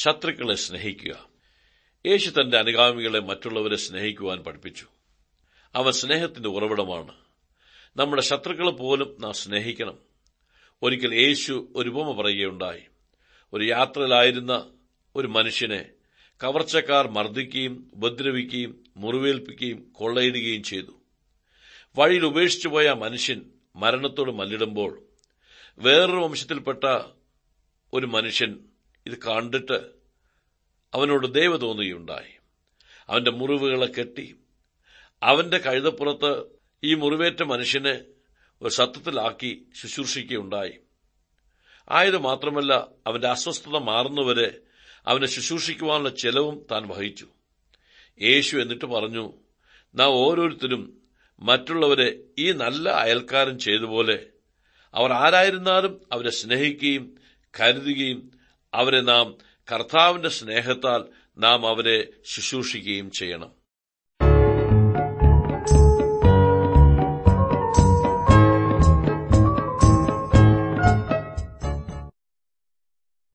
ശത്രുക്കളെ സ്നേഹിക്കുക യേശു തന്റെ അനുഗാമികളെ മറ്റുള്ളവരെ സ്നേഹിക്കുവാൻ പഠിപ്പിച്ചു അവൻ സ്നേഹത്തിന്റെ ഉറവിടമാണ് നമ്മുടെ ശത്രുക്കളെ പോലും നാം സ്നേഹിക്കണം ഒരിക്കൽ യേശു ഒരു ഉപമ പറയുകയുണ്ടായി ഒരു യാത്രയിലായിരുന്ന ഒരു മനുഷ്യനെ കവർച്ചക്കാർ മർദ്ദിക്കുകയും ഉപദ്രവിക്കുകയും മുറിവേൽപ്പിക്കുകയും കൊള്ളയിടുകയും ചെയ്തു വഴിയിൽ ഉപേക്ഷിച്ചു പോയ ആ മനുഷ്യൻ മരണത്തോട് മല്ലിടുമ്പോൾ വേറൊരു വംശത്തിൽപ്പെട്ട ഒരു മനുഷ്യൻ ഇത് കണ്ടിട്ട് അവനോട് ദൈവ തോന്നുകയുണ്ടായി അവന്റെ മുറിവുകളെ കെട്ടി അവന്റെ കഴുതപ്പുറത്ത് ഈ മുറിവേറ്റ മനുഷ്യനെ ഒരു സത്യത്തിലാക്കി ശുശ്രൂഷിക്കുകയുണ്ടായി ആയത് മാത്രമല്ല അവന്റെ അസ്വസ്ഥത മാറുന്നവരെ അവനെ ശുശ്രൂഷിക്കുവാനുള്ള ചെലവും താൻ വഹിച്ചു യേശു എന്നിട്ട് പറഞ്ഞു നാം ഓരോരുത്തരും മറ്റുള്ളവരെ ഈ നല്ല അയൽക്കാരൻ ചെയ്തപോലെ അവർ ആരായിരുന്നാലും അവരെ സ്നേഹിക്കുകയും കരുതുകയും അവരെ നാം കർത്താവിന്റെ സ്നേഹത്താൽ നാം അവരെ ശുശ്രൂഷിക്കുകയും ചെയ്യണം